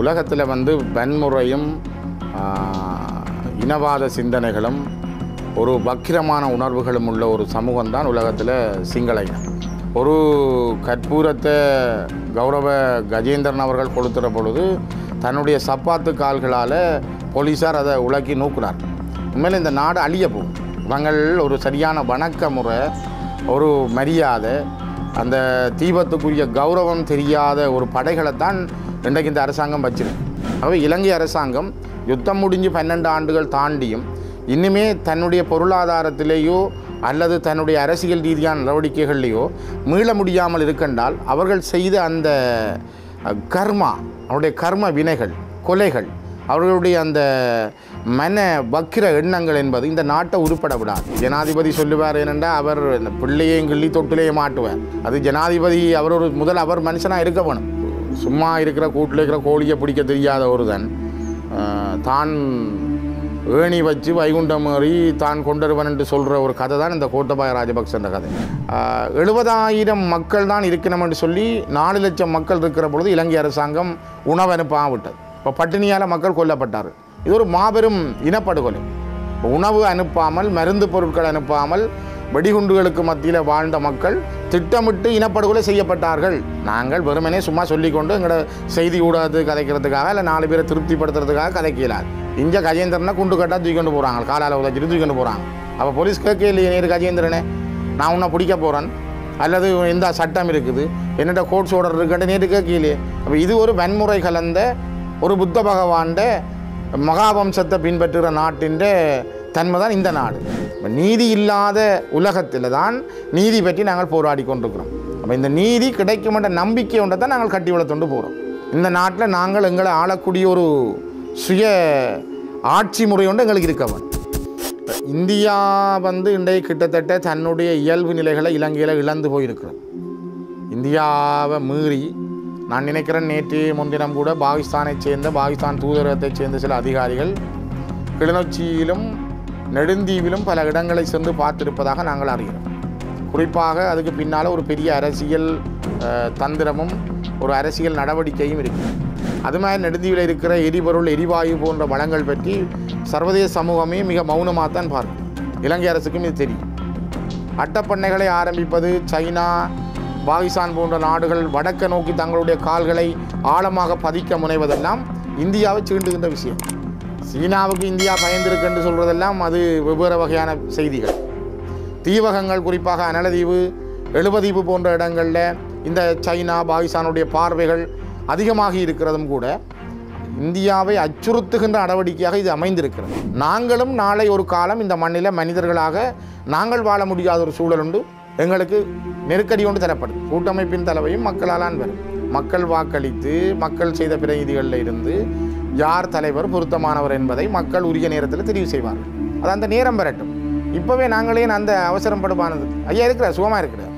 உலகத்தில் வந்து வன்முறையும் ஆ, இனவாத சிந்தனைகளும் ஒரு வக்கிரமான உணர்வுகளும் உள்ள ஒரு சமூகம்தான் உலகத்தில் சிங்கள இனம் ஒரு கற்பூரத்தை கௌரவ கஜேந்திரன் அவர்கள் கொளுத்துற பொழுது தன்னுடைய சப்பாத்து கால்களால் போலீஸார் அதை உலக்கி நூக்குனார் உண்மையில் இந்த நாடு அழிய போகும் இவங்கள் ஒரு சரியான வணக்க முறை ஒரு மரியாதை அந்த தீபத்துக்குரிய கௌரவம் தெரியாத ஒரு படைகளைத்தான் இன்றைக்கு இந்த அரசாங்கம் வச்சிருக்கு ஆகவே இலங்கை அரசாங்கம் யுத்தம் முடிஞ்சு பன்னெண்டு ஆண்டுகள் தாண்டியும் இன்னுமே தன்னுடைய பொருளாதாரத்திலேயோ அல்லது தன்னுடைய அரசியல் ரீதியான நடவடிக்கைகள்லேயோ மீள முடியாமல் இருக்கின்றால் அவர்கள் செய்த அந்த அஹ், கர்மா அவருடைய கர்ம வினைகள் கொலைகள் அவர்களுடைய அந்த மன வக்கிர எண்ணங்கள் என்பது இந்த நாட்டை உருப்பட விடாது ஜனாதிபதி சொல்லுவார் என்னென்னா அவர் இந்த பிள்ளையையும் கிள்ளி தொட்டிலேயே மாட்டுவார் அது ஜனாதிபதி அவர் ஒரு முதல் அவர் மனுஷனாக இருக்க வேணும் சும்மா இருக்கிற கூட்டில் இருக்கிற கோழியை பிடிக்க தெரியாத ஒருதன் ஆஹ், தான் ஏணி வச்சு வைகுண்டம் ஏறி தான் கொண்டருவன் என்று சொல்கிற ஒரு கதை தான் இந்த கோட்டபாய ராஜபக்சன்ற கதை ஆஹ், எழுபதாயிரம் மக்கள் தான் இருக்கணும் என்று சொல்லி நாலு லட்சம் மக்கள் இருக்கிற பொழுது இலங்கை அரசாங்கம் உணவு அனுப்பாம விட்டது இப்போ பட்டினியால் மக்கள் கொல்லப்பட்டார் இது ஒரு மாபெரும் இனப்படுகொலை இப்போ உணவு அனுப்பாமல் மருந்து பொருட்கள் அனுப்பாமல் வெடிகுண்டுகளுக்கு மத்தியில் வாழ்ந்த மக்கள் திட்டமிட்டு இனப்படுகொலை செய்யப்பட்டார்கள் நாங்கள் வெறுமனே சும்மா சொல்லிக்கொண்டு எங்களோட செய்தி ஊடகத்து கதைக்கிறதுக்காக இல்லை நாலு பேரை திருப்திப்படுத்துறதுக்காக கதைக்கலாது இங்கே கஜேந்திரனை குண்டு கட்டா தூக்கிட்டு போகிறாங்க காலால் உதச்சிட்டு தூக்கிட்டு போகிறாங்க அப்போ போலீஸ் கேட்க இல்லையே நேரு கஜேந்திரனே நான் உன்னை பிடிக்க போகிறேன் அல்லது இந்த சட்டம் இருக்குது என்னோட கோட்ஸ் ஆர்டர் இருக்குன்னு நேற்று கேட்கலையே அப்போ இது ஒரு வன்முறை கலந்த ஒரு புத்த பகவான்ட மகாவம்சத்தை பின்பற்றுகிற நாட்டின் தன்மை தான் இந்த நாடு இப்ப நீதி இல்லாத உலகத்தில் தான் நீதி பற்றி நாங்கள் போராடி கொண்டிருக்கிறோம் அப்போ இந்த நீதி கிடைக்கும் என்ற நம்பிக்கை ஒன்றை தான் நாங்கள் கட்டி வளர்த்துண்டு போகிறோம் இந்த நாட்டில் நாங்கள் எங்களை ஆளக்கூடிய ஒரு சுய ஆட்சி முறை ஒன்று எங்களுக்கு இருக்க வேண்டும் இந்தியா வந்து இன்றைய கிட்டத்தட்ட தன்னுடைய இயல்பு நிலைகளை இலங்கையில் இழந்து போயிருக்கிறது இந்தியாவை மீறி நான் நினைக்கிறேன் நேற்று முன்தினம் கூட பாகிஸ்தானைச் சேர்ந்த பாகிஸ்தான் தூதரகத்தைச் சேர்ந்த சில அதிகாரிகள் கிளிநொச்சியிலும் நெடுந்தீவிலும் பல இடங்களை சென்று பார்த்திருப்பதாக நாங்கள் அறிகிறோம் குறிப்பாக அதுக்கு பின்னால் ஒரு பெரிய அரசியல் அஹ், தந்திரமும் ஒரு அரசியல் நடவடிக்கையும் இருக்குது அது மாதிரி நெடுந்தீவில் இருக்கிற எரிபொருள் எரிவாயு போன்ற வளங்கள் பற்றி சர்வதேச சமூகமே மிக மௌனமாக தான் பார்க்கும் இலங்கை அரசுக்கும் இது தெரியும் அட்டப்பண்ணைகளை ஆரம்பிப்பது சைனா பாகிஸ்தான் போன்ற நாடுகள் வடக்க நோக்கி தங்களுடைய கால்களை ஆழமாக பதிக்க முனைவதெல்லாம் இந்தியாவை சீண்டுகின்ற விஷயம் சீனாவுக்கு இந்தியா பயந்திருக்கு என்று சொல்வதெல்லாம் அது வெவ்வேறு வகையான செய்திகள் தீவகங்கள் குறிப்பாக அனலதீவு எழுபதீவு போன்ற இடங்களில் இந்த சைனா பாகிஸ்தானுடைய பார்வைகள் அதிகமாகி இருக்கிறதும் கூட இந்தியாவை அச்சுறுத்துகின்ற நடவடிக்கையாக இது அமைந்திருக்கிறது நாங்களும் நாளை ஒரு காலம் இந்த மண்ணில் மனிதர்களாக நாங்கள் வாழ முடியாத ஒரு சூழல் உண்டு எங்களுக்கு நெருக்கடி ஒன்று தரப்படுது கூட்டமைப்பின் தலைவையும் மக்களாலான் வரும் மக்கள் வாக்களித்து மக்கள் செய்த பிரதிநிதிகளில் இருந்து யார் தலைவர் பொருத்தமானவர் என்பதை மக்கள் உரிய நேரத்தில் தெரிவு செய்வார்கள் அது அந்த நேரம் பெறட்டும் இப்போவே நாங்களே அந்த அவசரம் படுமானது ஐயா இருக்கிற சுகமாக இருக்கிற